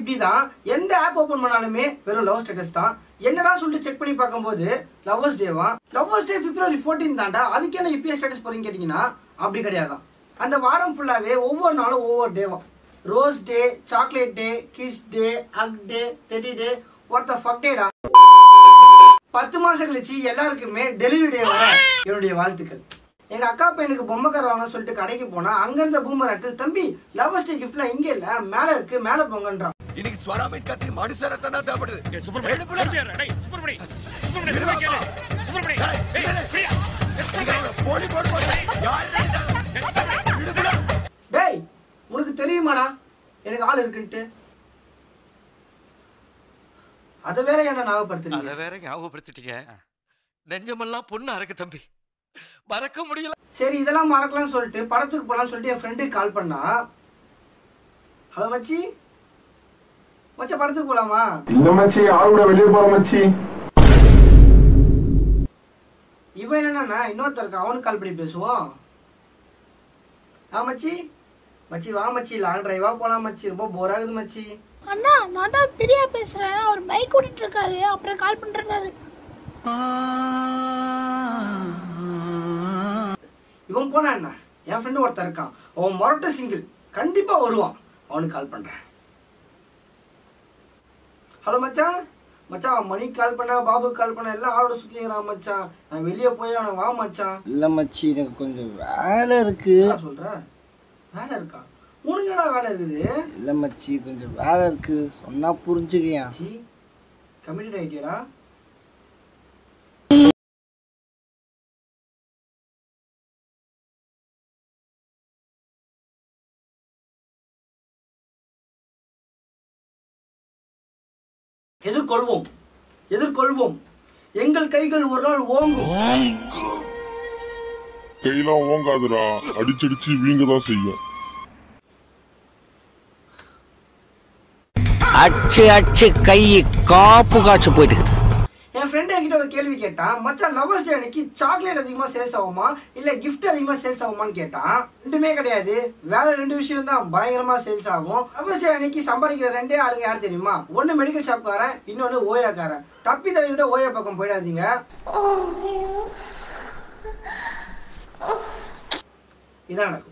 இப்படி தான் எந்த ஆப் ஓபன் பண்ணாலுமே வெறும் லவ் ஸ்டேட்டஸ் தான் என்னடா சொல்லிட்டு செக் பண்ணி பார்க்கும்போது லவ்வர்ஸ் டேவா லவ்வர்ஸ் டே பிப்ரவரி 14 தாண்டா அதுக்கு என்ன இப்பயே ஸ்டேட்டஸ் போறீங்க கேட்டீங்கன்னா அப்படி கிடையாதான் அந்த வாரம் ஃபுல்லாவே ஒவ்வொரு நாளும் ஒவ்வொரு டேவா rose day chocolate day kiss day hug day teddy day what the fuck டேடா பத்து மாசம் கழிச்சு எல்லாருக்குமே டெலிவரி டே வர என்னுடைய வாழ்த்துக்கள் எங்க அக்கா பையனுக்கு பொம்மை கார் வாங்க சொல்லிட்டு கடைக்கு போனா அங்க இருந்த பூமர் அங்கிள் தம்பி லவ்வர்ஸ் டே கிஃப்ட்லாம் இங்க இல்ல மேல இருக்கு மேல போங்கன்றான் இன்னைக்கு ஸ்வராமின் கத்தி மனுஷரத்தை தான் தேவைப்படுது எழுப்புல. நீங்க அவனை போலி போடு போடு. யாரு எழுப்புல. டேய் உனக்கு தெரியுமாடா எனக்கு ஆள் இருக்குன்ட்டு அதை வேற என்ன அத ஞாபகப்படுத்துறீங்க வேற ஞாபகப்படுத்திட்டீங்க நெஞ்சமெல்லாம் பொண்ணா இருக்கு தம்பி மறக்க முடியல சரி இதெல்லாம் மறக்கலாம்னு சொல்லிட்டு படத்துக்கு போலாம்னு சொல்லிட்டு என் ஃப்ரெண்டுக்கு கால் பண்ணா ஹலோ மச்சி மச்சா படத்துக்கு போலாமா இல்ல மச்சி ஆள் கூட வெளியே போற மச்சி இவன் என்னன்னா இன்னொருத்தருக்கு அவனுக்கு கால் பண்ணி பேசுவோம் ஆ மச்சி மச்சி வா மச்சி லாங் டிரைவா போலாம் மச்சி ரொம்ப போர் ஆகுது மச்சி அண்ணா நான் தான் பிரியா பேசுறேன் அவர் பைக் ஓட்டிட்டு இருக்காரு அப்புறம் கால் பண்றேன்னாரு இவன் போனா என்ன என் ஃப்ரெண்டு ஒருத்தன் இருக்கான் அவன் மொரட்ட சிங்கிள் கண்டிப்பா வருவான் அவனுக்கு கால் பண்றேன் ஹலோ மச்சான் மச்சான் மணிக்கு கால் பண்ண பாபுக்கு கால் பண்ண எல்லாம் ஆளோட சுத்திக்கிறான் மச்சான் நான் வெளியே போய் அவனை வா மச்சான் இல்லை மச்சி எனக்கு கொஞ்சம் வேலை இருக்கு என்ன சொல்ற வேலை இருக்கா உனக்கு என்னடா வேலை இருக்குது இல்லை மச்சி கொஞ்சம் வேலை இருக்கு சொன்னா புரிஞ்சுக்கியா ஜி கமிட்டட் ஆயிட்டியாடா எதிர்கொள்வோம் எதிர்கொள்வோம் எங்கள் கைகள் ஒரு நாள் ஓங்கும் கையெல்லாம் ஓங்காதுடா அடிச்சடிச்சு வீங்க தான் செய்யும் அச்சு அச்சு கை காப்பு காய்ச்சி போயிட்டு இருக்குது என் ஃப்ரெண்ட் என்கிட்ட ஒரு கேள்வி கேட்டான் மச்சான் லவர்ஸ் டே அன்னைக்கு சாக்லேட் அதிகமா சேல்ஸ் ஆகுமா இல்ல கிஃப்ட் அதிகமா சேல்ஸ் ஆகுமான்னு கேட்டான் ரெண்டுமே கிடையாது வேற ரெண்டு விஷயம் தான் பயங்கரமா சேல்ஸ் ஆகும் லவர்ஸ் டே அன்னைக்கு சம்பாதிக்கிற ரெண்டே ஆளுங்க யார் தெரியுமா ஒன்னு மெடிக்கல் ஷாப்காரன் இன்னொன்னு ஓயாக்காரன் தப்பி தவிர கூட ஓயா பக்கம் போயிடாதீங்க இதான் நடக்கும்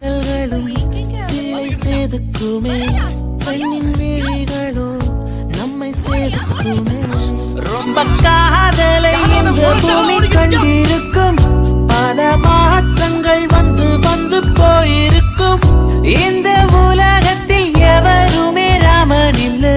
சேலை சேதுக்குமே பெண்ணின் விழிகளோ நம்மை சேதுக்குமே ரொம்ப காதலை இந்த பூமி கண்டிருக்கும் பல மாற்றங்கள் வந்து வந்து போயிருக்கும் இந்த உலகத்தில் எவருமே ராமன் இல்லை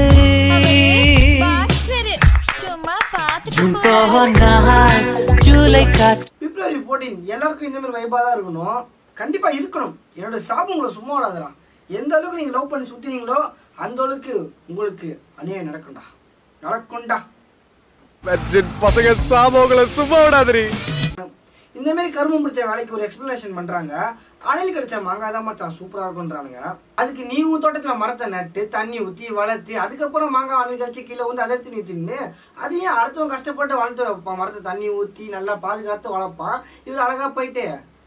சும்மா பார்த்துட்டு ஜூன் போனால் ஜூலை காற்று பிப்ரவரி 14 எல்லாருக்கும் இந்த மாதிரி வைபா தான் இருக்கணும் கண்டிப்பா இருக்கணும் என்னோட சாபம் உங்களை சும்மா விடாதடா எந்த அளவுக்கு நீங்க லவ் பண்ணி சுத்தினீங்களோ அந்த அளவுக்கு உங்களுக்கு அநியாயம் நடக்கும்டா நடக்கும்டா பசங்க சாபங்களை சும்மா விடாதீ இந்த மாதிரி கருமம் பிடிச்ச வேலைக்கு ஒரு எக்ஸ்பிளனேஷன் பண்றாங்க அணில் கிடைச்ச மாங்காய் தான் மச்சான் சூப்பரா இருக்குன்றானுங்க அதுக்கு நீ உன் தோட்டத்துல மரத்தை நட்டு தண்ணி ஊத்தி வளர்த்து அதுக்கப்புறம் மாங்காய் அணில் கழிச்சு கீழே வந்து அதை எடுத்து நீ தின்னு அது ஏன் அடுத்தவன் கஷ்டப்பட்டு வளர்த்து வைப்பான் மரத்தை தண்ணி ஊத்தி நல்லா பாதுகாத்து வளர்ப்பான் இவர் அழகா போயிட்டு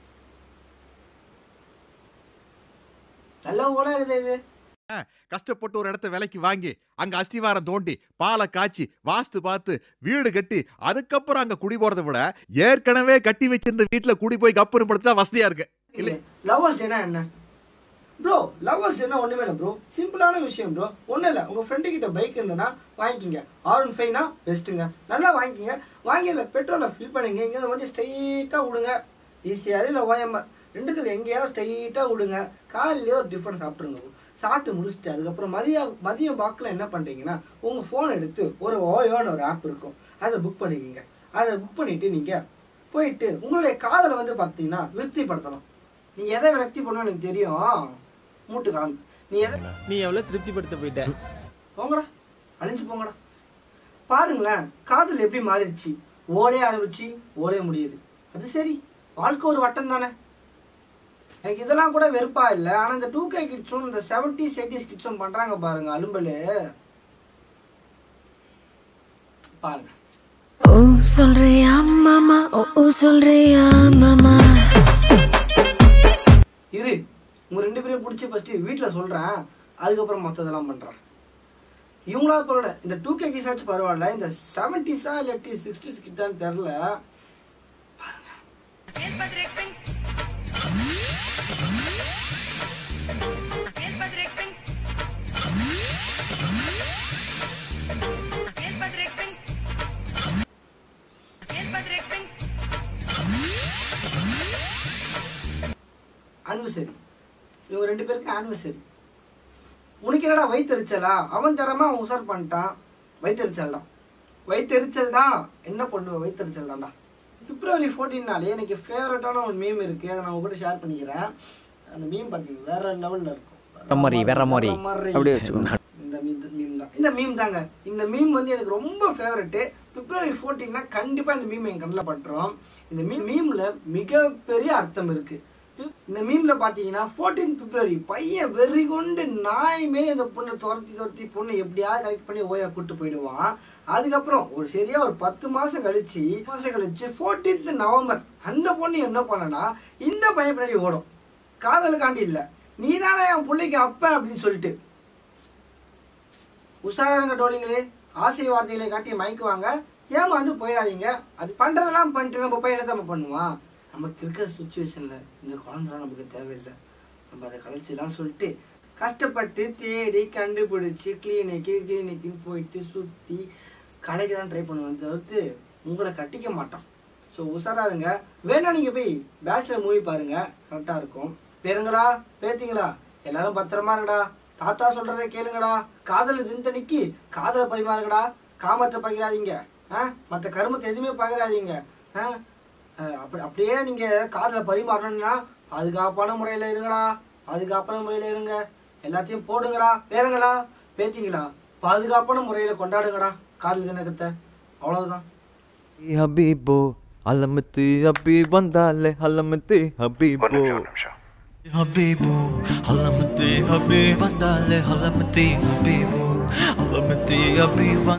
நல்லா உலகுது இது கஷ்டப்பட்டு ஒரு இடத்த விலைக்கு வாங்கி அங்க அஸ்திவாரம் தோண்டி பாலை காய்ச்சி வாஸ்து பார்த்து வீடு கட்டி அதுக்கப்புறம் அங்க குடி போறதை விட ஏற்கனவே கட்டி வச்சிருந்த வீட்டுல குடி போய் கப்புன்னு படுத்தா வசதியா இருக்கு இல்ல லவ்வர்ஸ் டேனா என்ன ப்ரோ லவ்வர்ஸ் டேனா ஒண்ணுமே இல்லை ப்ரோ சிம்பிளான விஷயம் ப்ரோ ஒன்றும் இல்லை உங்கள் ஃப்ரெண்டு கிட்ட பைக் இருந்ததுன்னா வாங்கிக்கிங்க ஆர் ஒன் ஃபைவ்னா பெஸ்ட்டுங்க நல்லா வாங்கிக்கிங்க வாங்கி அதில் பெட்ரோலை ஃபில் பண்ணுங்க இங்கே வண்டி ஸ்ட்ரைட்டாக விடுங்க ஈஸியாக இல்லை ஓஎம்ஆர் ரெண்டுத்துல எங்கேயாவது ஸ்ட்ரைட்டாக விடுங்க காலையிலேயே ஒரு டிஃபன் சாப்பிட்ருங்க bro. சாப்பிட்டு முடிச்சுட்டு அதுக்கப்புறம் மதியம் மதியம் வாக்கில் என்ன பண்ணுறீங்கன்னா உங்கள் ஃபோன் எடுத்து ஒரு ஓயோன்னு ஒரு ஆப் இருக்கும் அதை புக் பண்ணிக்கோங்க அதை புக் பண்ணிவிட்டு நீங்கள் போயிட்டு உங்களுடைய காதலை வந்து பார்த்தீங்கன்னா விருத்திப்படுத்தலாம் நீ எதை விரக்தி பண்ணணும் எனக்கு தெரியும் மூட்டு கிளம்பு நீ எதை நீ எவ்வளவு திருப்திப்படுத்த போயிட்ட போங்கடா அழிஞ்சு போங்கடா பாருங்களேன் காதல் எப்படி மாறிடுச்சு ஓலே ஆரம்பிச்சு ஓலே முடியுது அது சரி வாழ்க்கை ஒரு வட்டம் தானே எனக்கு இதெல்லாம் கூட வெறுப்பா இல்லை ஆனா இந்த டூ கே கிட்ஸும் இந்த செவன்டிஸ் எயிட்டிஸ் கிட்ஸும் பண்றாங்க பாருங்க அலும்பலு பாருங்க ஓ சொல்றியா மாமா ஓ ஓ சொல்றியா மாமா இரு உங்க ரெண்டு பேரையும் பிடிச்சி ஃபர்ஸ்ட் வீட்டில் சொல்றேன் அதுக்கப்புறம் மற்றதெல்லாம் பண்றேன் இவங்களா பரவாயில்ல இந்த டூ கே கிசாச்சும் பரவாயில்ல இந்த செவன்டிஸா இல்லாட்டி சிக்ஸ்டிஸ் கிட்டான்னு தெரில ஆனிவர்சரி இவங்க ரெண்டு பேருக்கு ஆனிவர்சரி உனக்கு என்னடா வயிற்றுச்சலா அவன் தரமா அவன் உசார் பண்ணிட்டான் வயிற்றுச்சல் தான் வயிற்றுச்சல் தான் என்ன பண்ணுவ வயிற்றுச்சல் தான்டா பிப்ரவரி ஃபோர்டீன்னாலே எனக்கு ஃபேவரட்டான ஒரு மீம் இருக்குது அதை நான் உங்ககிட்ட ஷேர் பண்ணிக்கிறேன் அந்த மீம் பார்த்தீங்க வேற லெவலில் இருக்கும் வேற மாதிரி, வேற மாதிரி. அப்படியே வச்சுக்கோங்க. இந்த மீம் மீம் தான் இந்த மீம் தாங்க இந்த மீம் வந்து எனக்கு ரொம்ப ஃபேவரட்டு பிப்ரவரி ஃபோர்டீன்னா கண்டிப்பாக இந்த மீம் என் கண்ணில் பட்டுரும் இந்த மீம் மீமில் மிகப்பெரிய அர்த்தம் இருக்குது இந்த மீம்ல பாத்தீங்கன்னா 14 பிப்ரவரி பையன் வெறி கொண்டு நாய் மாரி அந்த பொண்ணை துரத்தி துரத்தி பொண்ணை எப்படியாவது கரெக்ட் பண்ணி ஓயா கூட்டு போயிடுவான் அதுக்கப்புறம் ஒரு சரியா ஒரு பத்து மாசம் கழிச்சு மாசம் கழிச்சு 14th நவம்பர் அந்த பொண்ணு என்ன பண்ணனா இந்த பையன் பின்னாடி ஓடும் காதலுக்காண்டி இல்ல நீ தானே என் பிள்ளைக்கு அப்ப அப்படின்னு சொல்லிட்டு உஷாராங்க டோலிங்களே ஆசை வார்த்தைகளை காட்டி மயக்குவாங்க ஏமாந்து போயிடாதீங்க அது பண்றதெல்லாம் பண்ணிட்டு நம்ம போய் என்ன நம்ம பண்ணுவான் நமக்கு இருக்கிற சுச்சுவேஷனில் இந்த குழந்தைலாம் நமக்கு தேவையில்லை நம்ம அதை கழிச்சுலாம் சொல்லிட்டு கஷ்டப்பட்டு தேடி கண்டுபிடிச்சி கிளினிக்கு கிளினிக்குன்னு போயிட்டு சுற்றி கடைக்கு தான் ட்ரை பண்ணுவேன் தவிர்த்து உங்களை கட்டிக்க மாட்டோம் ஸோ உஷாராருங்க வேணா நீங்கள் போய் பேச்சுலர் மூவி பாருங்க கரெக்டாக இருக்கும் பேருங்களா பேத்திங்களா எல்லாரும் பத்திரமா இருங்கடா தாத்தா சொல்றதை கேளுங்கடா காதல் தின்தனிக்கு காதலை பரிமாறுங்கடா காமத்தை பகிராதீங்க ஆ மற்ற கருமத்தை எதுவுமே பகிராதீங்க ஆ அஹ் அப்படி அப்படியே நீங்க காதல பரிமாறணும்னா பாதுகாப்பான முறையில இருங்கடா பாதுகாப்பான முறையில இருங்க எல்லாத்தையும் போடுங்கடா பேருங்களா பேத்திங்களா பாதுகாப்பான முறையில கொண்டாடுங்கடா காதல் தினகத்தை அவ்வளவுதான் ஹபீபோ அலமத்து அப்பி வந்தாலே அலமத்து ஹபீபோ ஹபீபோ அலமத்து ஹபீ வந்தாலே அலமத்து ஹபீபோ அலமத்து ஹபீ